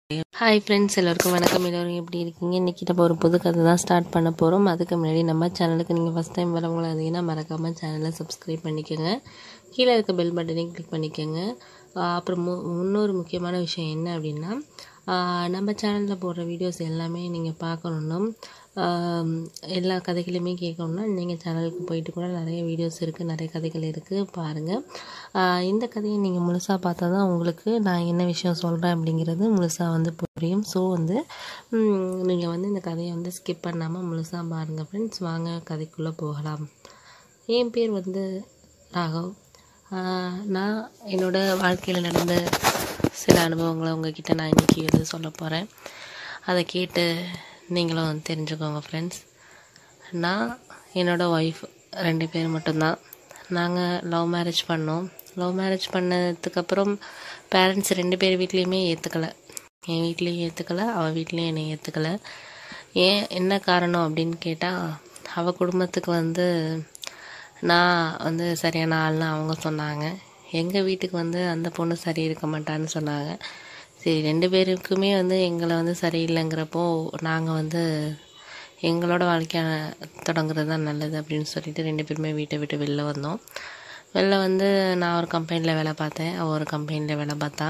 hi friends எல்லோருக்கும் வணக்கம் எல்லோரும் எப்படி இருக்கீங்க இன்றைக்கி நம்ம ஒரு புது கதை தான் ஸ்டார்ட் பண்ண போகிறோம் அதுக்கு முன்னாடி நம்ம சேனலுக்கு நீங்கள் ஃபஸ்ட் டைம் வரவங்களா இருந்தீங்கன்னா மறக்காமல் சேனலை சப்ஸ்கிரைப் பண்ணிக்கோங்க கீழே இருக்க பெல் பட்டனையும் கிளிக் பண்ணிக்கோங்க ஆஹ் அப்புறம் மு இன்னொரு முக்கியமான விஷயம் என்ன அப்படின்னா ஆஹ் நம்ம சேனலில் போடுற வீடியோஸ் எல்லாமே நீங்கள் பார்க்கணுன்னா ஆஹ் எல்லா கதைகளையுமே கேட்கணுன்னா நீங்கள் சேனலுக்கு போயிட்டு கூட நிறைய வீடியோஸ் இருக்குது நிறைய கதைகள் இருக்குது பாருங்கள் ஆஹ் இந்த கதையை நீங்கள் முழுசாக பார்த்தா தான் உங்களுக்கு நான் என்ன விஷயம் சொல்கிறேன் அப்படிங்கிறது முழுசாக வந்து புரியும் ஸோ வந்து நீங்கள் வந்து இந்த கதையை வந்து ஸ்கிப் பண்ணாமல் முழுசாக பாருங்கள் ஃப்ரெண்ட்ஸ் வாங்க கதைக்குள்ளே போகலாம் என் பேர் வந்து ராகவ் ஆஹ் நான் என்னோடய வாழ்க்கையில் நடந்த சில அனுபவங்களை உங்ககிட்ட நான் இன்றைக்கி வந்து சொல்ல போகிறேன் அதை கேட்டு நீங்களும் தெரிஞ்சுக்கோங்க ஃப்ரெண்ட்ஸ் நான் என்னோடய ஒய்ஃப் ரெண்டு பேர் மட்டும்தான் நாங்கள் லவ் மேரேஜ் பண்ணோம் லவ் மேரேஜ் பண்ணதுக்கப்புறம் பேரண்ட்ஸ் ரெண்டு பேர் வீட்லேயுமே ஏற்றுக்கலை என் வீட்லேயும் ஏற்றுக்கலை அவள் வீட்லேயும் என்னை ஏற்றுக்கலை ஏன் என்ன காரணம் அப்படின்னு கேட்டால் அவள் குடும்பத்துக்கு வந்து நான் வந்து சரியான ஆள்னு அவங்க சொன்னாங்க எங்கள் வீட்டுக்கு வந்து அந்த பொண்ணு சரி இருக்க மாட்டான்னு சொன்னாங்க சரி ரெண்டு பேருக்குமே வந்து எங்களை வந்து சரியில்லைங்கிறப்போ நாங்கள் வந்து எங்களோட வாழ்க்கைய தொடங்குறது தான் நல்லது அப்படின்னு சொல்லிட்டு ரெண்டு பேருமே வீட்டை விட்டு வெளில வந்தோம் வெளில வந்து நான் ஒரு கம்பெனியில் வேலை பார்த்தேன் அவள் ஒரு கம்பெனியில் வேலை பார்த்தா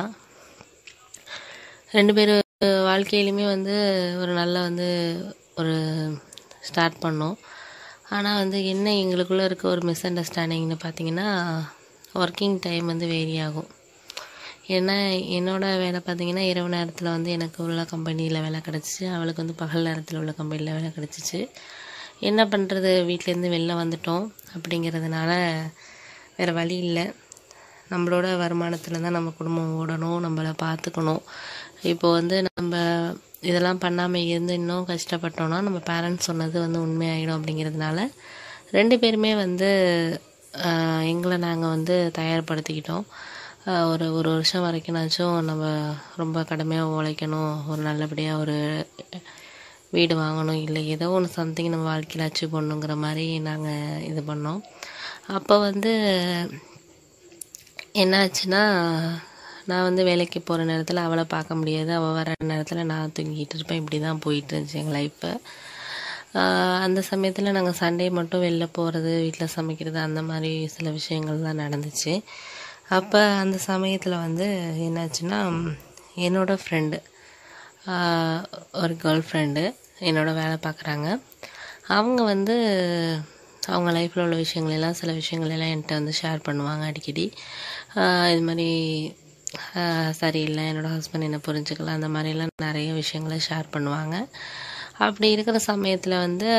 ரெண்டு பேர் வாழ்க்கையிலுமே வந்து ஒரு நல்ல வந்து ஒரு ஸ்டார்ட் பண்ணோம் ஆனால் வந்து என்ன எங்களுக்குள்ளே இருக்க ஒரு மிஸ் அண்டர்ஸ்டாண்டிங்னு பார்த்தீங்கன்னா ஒர்க்கிங் டைம் வந்து வேரி ஆகும் ஏன்னா என்னோடய வேலை பார்த்தீங்கன்னா இரவு நேரத்தில் வந்து எனக்கு உள்ள கம்பெனியில் வேலை கிடச்சிச்சு அவளுக்கு வந்து பகல் நேரத்தில் உள்ள கம்பெனியில் வேலை கிடச்சிச்சு என்ன பண்ணுறது வீட்டிலேருந்து வெளில வந்துட்டோம் அப்படிங்கிறதுனால வேறு வழி இல்லை நம்மளோட வருமானத்தில் தான் நம்ம குடும்பம் ஓடணும் நம்மளை பார்த்துக்கணும் இப்போ வந்து நம்ம இதெல்லாம் பண்ணாமல் இருந்து இன்னும் கஷ்டப்பட்டோன்னா நம்ம பேரண்ட்ஸ் சொன்னது வந்து உண்மையாயிடும் அப்படிங்கிறதுனால ரெண்டு பேருமே வந்து ஆஹ், எங்களை நாங்கள் வந்து தயார்படுத்திக்கிட்டோம் ஆஹ், ஒரு ஒரு வருஷம் வரைக்கும்னாச்சும் நம்ம ரொம்ப கடுமையாக உழைக்கணும் ஒரு நல்லபடியாக ஒரு வீடு வாங்கணும் இல்லை ஏதோ ஒன்று சம்திங் நம்ம வாழ்க்கையில் அச்சீவ் பண்ணணுங்கிற மாதிரி நாங்கள் இது பண்ணோம் அப்போ வந்து என்னாச்சுன்னா நான் வந்து வேலைக்கு போகிற நேரத்தில் அவளை பார்க்க முடியாது அவள் வர நேரத்தில் நான் தூங்கிட்டு இருப்பேன் இப்படி தான் போயிட்டு இருந்துச்சு எங்கள் லைஃப்பு அந்த சமயத்தில் நாங்கள் சண்டே மட்டும் வெளில போகிறது வீட்டில் சமைக்கிறது அந்த மாதிரி சில விஷயங்கள் தான் நடந்துச்சு அப்போ அந்த சமயத்தில் வந்து என்னாச்சுன்னா என்னோடய ஃப்ரெண்டு ஒரு கேர்ள் ஃப்ரெண்டு என்னோட வேலை பார்க்குறாங்க அவங்க வந்து அவங்க லைஃப்பில் உள்ள விஷயங்கள் எல்லாம் சில விஷயங்கள் எல்லாம் என்கிட்ட வந்து ஷேர் பண்ணுவாங்க அடிக்கடி ஆஹ் இது மாதிரி ஆஹ் சரியில்லை என்னோடய ஹஸ்பண்ட் என்னை புரிஞ்சுக்கல அந்த மாதிரிலாம் நிறைய விஷயங்களை ஷேர் பண்ணுவாங்க அப்படி இருக்கிற சமயத்தில் வந்து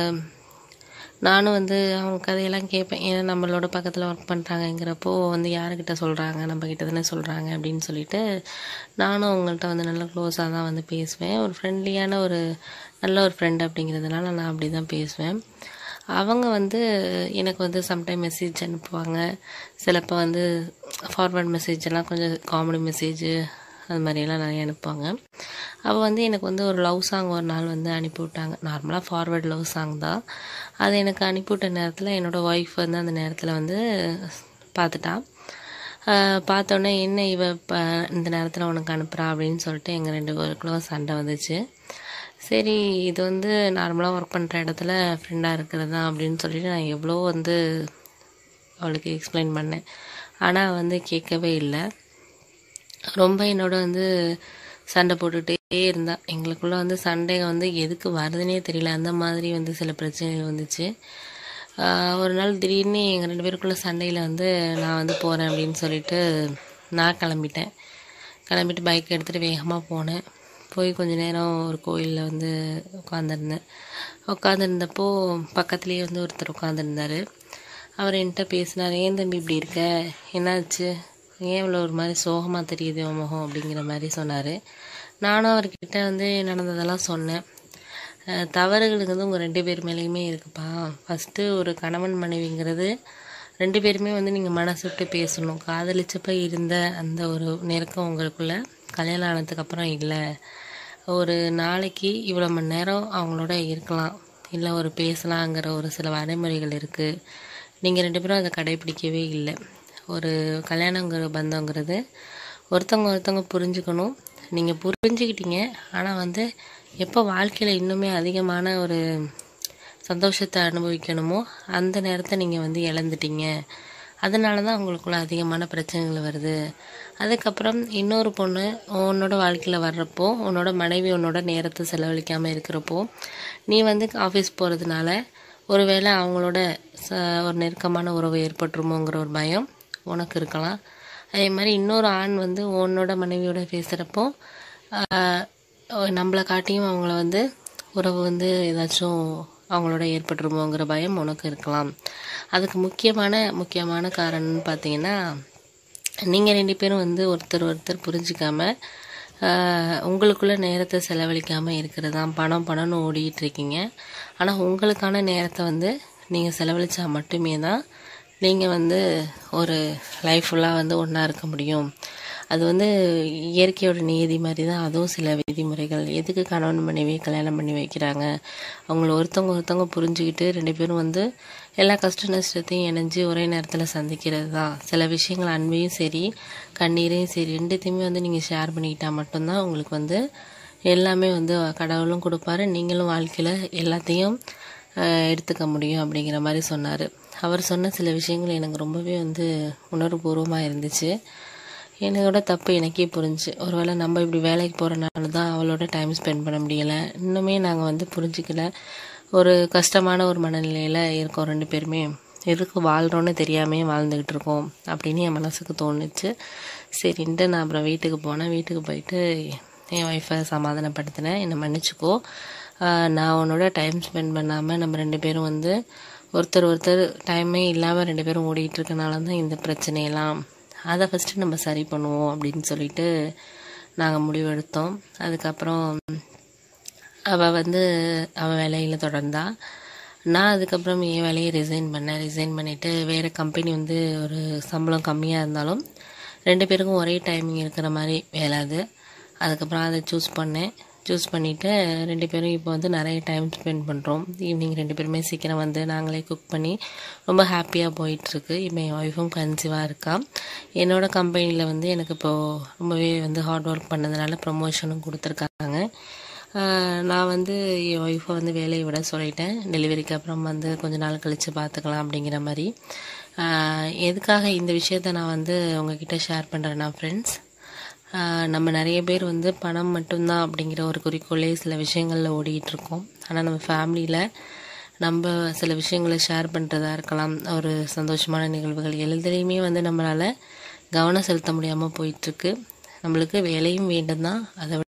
நானும் வந்து அவங்க கதையெல்லாம் கேட்பேன் ஏன்னா நம்மளோட பக்கத்தில் ஒர்க் பண்ணுறாங்கங்கிறப்போ வந்து யாருக்கிட்ட சொல்கிறாங்க நம்ம கிட்ட தானே சொல்கிறாங்க அப்படின்னு சொல்லிட்டு நானும் அவங்கள்ட்ட வந்து நல்லா க்ளோஸாக தான் வந்து பேசுவேன் ஒரு ஃப்ரெண்ட்லியான ஒரு நல்ல ஒரு ஃப்ரெண்ட் அப்படிங்கிறதுனால நான் அப்படி தான் பேசுவேன் அவங்க வந்து எனக்கு வந்து சம்டைம் மெசேஜ் அனுப்புவாங்க சிலப்போ வந்து ஃபார்வர்ட் மெசேஜ் எல்லாம் கொஞ்சம் காமெடி மெசேஜ் அது மாதிரியெல்லாம் நிறைய அனுப்புவாங்க அவள் வந்து எனக்கு வந்து ஒரு லவ் சாங் ஒரு நாள் வந்து அனுப்பி விட்டாங்க நார்மலாக ஃபார்வர்ட் லவ் சாங் தான் அது எனக்கு அனுப்பிவிட்ட நேரத்தில் என்னோடய ஒய்ஃப் வந்து அந்த நேரத்தில் வந்து பார்த்துட்டான் ஆஹ் பார்த்தோன்னே என்ன இவ இப்போ இந்த நேரத்தில் உனக்கு அனுப்புகிறா அப்படின்னு சொல்லிட்டு எங்கள் ரெண்டு பேருக்குள்ள சண்டை வந்துச்சு சரி இது வந்து நார்மலாக ஒர்க் பண்ணுற இடத்துல ஃப்ரெண்டாக இருக்கிறது தான் அப்படின்னு சொல்லிட்டு நான் எவ்வளோ வந்து அவளுக்கு எக்ஸ்பிளைன் பண்ணேன் ஆனால் வந்து கேட்கவே இல்லை ரொம்ப என்னோட வந்து சண்டை போட்டுகிட்டே இருந்தா எங்களுக்குள்ள வந்து சண்டை வந்து எதுக்கு வருதுன்னே தெரியல அந்த மாதிரி வந்து சில பிரச்சனைகள் வந்துச்சு ஆஹ் ஒரு நாள் திடீர்னு எங்கள் ரெண்டு பேருக்குள்ள சண்டையில் வந்து நான் வந்து போகிறேன் அப்படின்னு சொல்லிட்டு நான் கிளம்பிட்டேன் கிளம்பிட்டு பைக் எடுத்துகிட்டு வேகமாக போனேன் போய் கொஞ்ச நேரம் ஒரு கோயிலில் வந்து உட்காந்துருந்தேன் உட்காந்துருந்தப்போ பக்கத்துலேயே வந்து ஒருத்தர் உட்காந்துருந்தார் அவர் என்கிட்ட பேசினார் ஏன் தம்பி இப்படி இருக்க என்னாச்சு ஏன் இவ்வளோ ஒரு மாதிரி சோகமாக தெரியுது உன் முகம் அப்படிங்கிற மாதிரி சொன்னார் நானும் அவர்கிட்ட வந்து நடந்ததெல்லாம் சொன்னேன் அஹ் தவறுகளுக்கு வந்து உங்கள் ரெண்டு பேர் மேலேயுமே இருக்குப்பா ஃபஸ்ட்டு ஒரு கணவன் மனைவிங்கிறது ரெண்டு பேருமே வந்து நீங்கள் மனசு விட்டு பேசணும் காதலிச்சப்ப இருந்த அந்த ஒரு நெருக்கம் உங்களுக்குள்ள கல்யாணம் ஆனதுக்கப்புறம் இல்லை ஒரு நாளைக்கு இவ்வளோ மணி நேரம் அவங்களோட இருக்கலாம் இல்லை ஒரு பேசலாங்கிற ஒரு சில வரைமுறைகள் இருக்குது நீங்கள் ரெண்டு பேரும் அதை கடைபிடிக்கவே இல்லை ஒரு கல்யாணங்கிற பந்தங்கிறது ஒருத்தவங்க ஒருத்தவங்க புரிஞ்சுக்கணும் நீங்கள் புரிஞ்சுக்கிட்டீங்க ஆனால் வந்து எப்போ வாழ்க்கையில் இன்னுமே அதிகமான ஒரு சந்தோஷத்தை அனுபவிக்கணுமோ அந்த நேரத்தை நீங்கள் வந்து இழந்துட்டீங்க அதனால தான் உங்களுக்குள்ள அதிகமான பிரச்சனைகள் வருது அதுக்கப்புறம் இன்னொரு பொண்ணு உன்னோட வாழ்க்கையில் வர்றப்போ உன்னோட மனைவி உன்னோட நேரத்தை செலவழிக்காமல் இருக்கிறப்போ நீ வந்து ஆஃபீஸ் போகிறதுனால ஒருவேளை அவங்களோட ச ஒரு நெருக்கமான உறவு ஏற்பட்டுருமோங்கிற ஒரு பயம் உனக்கு இருக்கலாம் அதே மாதிரி இன்னொரு ஆண் வந்து உன்னோட மனைவியோட பேசுகிறப்போ நம்மளை காட்டியும் அவங்கள வந்து உறவு வந்து ஏதாச்சும் அவங்களோட ஏற்பட்டுருமோங்கிற பயம் உனக்கு இருக்கலாம் அதுக்கு முக்கியமான முக்கியமான காரணம்னு பார்த்தீங்கன்னா நீங்கள் ரெண்டு பேரும் வந்து ஒருத்தர் ஒருத்தர் புரிஞ்சுக்காம ஆஹ், உங்களுக்குள்ள நேரத்தை செலவழிக்காமல் இருக்கிறது தான் பணம் பணம்னு ஓடிட்டு இருக்கீங்க ஆனால் உங்களுக்கான நேரத்தை வந்து நீங்கள் செலவழிச்சா மட்டுமே தான் நீங்கள் வந்து ஒரு லைஃப் ஃபுல்லாக வந்து ஒன்றா இருக்க முடியும் அது வந்து இயற்கையோட நியதி மாதிரி தான் அதுவும் சில விதிமுறைகள் எதுக்கு கணவன் மனைவி கல்யாணம் பண்ணி வைக்கிறாங்க அவங்கள ஒருத்தவங்க ஒருத்தவங்க புரிஞ்சுக்கிட்டு ரெண்டு பேரும் வந்து எல்லா கஷ்ட நஷ்டத்தையும் இணைஞ்சு ஒரே நேரத்தில் சந்திக்கிறது தான் சில விஷயங்கள் அன்பையும் சரி கண்ணீரையும் சரி ரெண்டுத்தையுமே வந்து நீங்கள் ஷேர் பண்ணிக்கிட்டா மட்டும்தான் உங்களுக்கு வந்து எல்லாமே வந்து கடவுளும் கொடுப்பாரு நீங்களும் வாழ்க்கையில் எல்லாத்தையும் ஆஹ், எடுத்துக்க முடியும் அப்படிங்கிற மாதிரி சொன்னார் அவர் சொன்ன சில விஷயங்கள் எனக்கு ரொம்பவே வந்து உணர்வுபூர்வமாக இருந்துச்சு என்னோட தப்பு எனக்கே புரிஞ்சு ஒருவேளை நம்ம இப்படி வேலைக்கு போகிறனால தான் அவளோட டைம் ஸ்பெண்ட் பண்ண முடியலை இன்னுமே நாங்கள் வந்து புரிஞ்சுக்கல ஒரு கஷ்டமான ஒரு மனநிலையில் இருக்கோம் ரெண்டு பேருமே எதுக்கு வாழ்கிறோன்னு தெரியாமே வாழ்ந்துக்கிட்டு இருக்கோம் அப்படின்னு என் மனசுக்கு தோணுச்சு சரின்ட்டு நான் அப்புறம் வீட்டுக்கு போனேன் வீட்டுக்கு போயிட்டு என் ஒய்ஃபை சமாதானப்படுத்தினேன் என்னை மன்னிச்சுக்கோ ஆஹ் நான் உன்னோட டைம் ஸ்பெண்ட் பண்ணாமல் நம்ம ரெண்டு பேரும் வந்து ஒருத்தர் ஒருத்தர் டைமே இல்லாமல் ரெண்டு பேரும் ஓடிட்டு இருக்கனால தான் இந்த பிரச்சனையெல்லாம் அதை ஃபஸ்ட்டு நம்ம சரி பண்ணுவோம் அப்படின்னு சொல்லிட்டு நாங்கள் முடிவெடுத்தோம் அதுக்கப்புறம் அவள் வந்து அவள் வேலையில் தொடர்ந்தா நான் அதுக்கப்புறம் என் வேலையை ரிசைன் பண்ணேன் ரிசைன் பண்ணிவிட்டு வேறு கம்பெனி வந்து ஒரு சம்பளம் கம்மியாக இருந்தாலும் ரெண்டு பேருக்கும் ஒரே டைமிங் இருக்கிற மாதிரி வேலை அது அதுக்கப்புறம் அதை சூஸ் பண்ணேன் சூஸ் பண்ணிவிட்டு ரெண்டு பேரும் இப்போ வந்து நிறைய டைம் ஸ்பெண்ட் பண்ணுறோம் ஈவினிங் ரெண்டு பேருமே சீக்கிரம் வந்து நாங்களே குக் பண்ணி ரொம்ப ஹாப்பியாக போயிட்டுருக்கு இப்போ என் ஒய்ஃபும் கன்சீவாக இருக்கா என்னோட கம்பெனியில் வந்து எனக்கு இப்போது ரொம்பவே வந்து ஹார்ட் ஒர்க் பண்ணதுனால ப்ரொமோஷனும் கொடுத்துருக்காங்க ஆஹ் நான் வந்து என் ஒய்ஃபை வந்து வேலையை விட சொல்லிட்டேன் டெலிவரிக்கு அப்புறம் வந்து கொஞ்ச நாள் கழித்து பார்த்துக்கலாம் அப்படிங்கிற மாதிரி ஆஹ் எதுக்காக இந்த விஷயத்த நான் வந்து உங்ககிட்ட ஷேர் பண்ணுறேன்னா ஃப்ரெண்ட்ஸ் நம்ம நிறைய பேர் வந்து பணம் மட்டும்தான் அப்படிங்கிற ஒரு குறிக்கோளே சில விஷயங்களில் ஓடிட்டு இருக்கோம் ஆனால் நம்ம ஃபேமிலியில் நம்ம சில விஷயங்களை ஷேர் பண்ணுறதா இருக்கலாம் ஒரு சந்தோஷமான நிகழ்வுகள் எழுதுலையுமே வந்து நம்மளால் கவனம் செலுத்த முடியாமல் போயிட்டுருக்கு நம்மளுக்கு வேலையும் வேண்டும் தான் அதை விட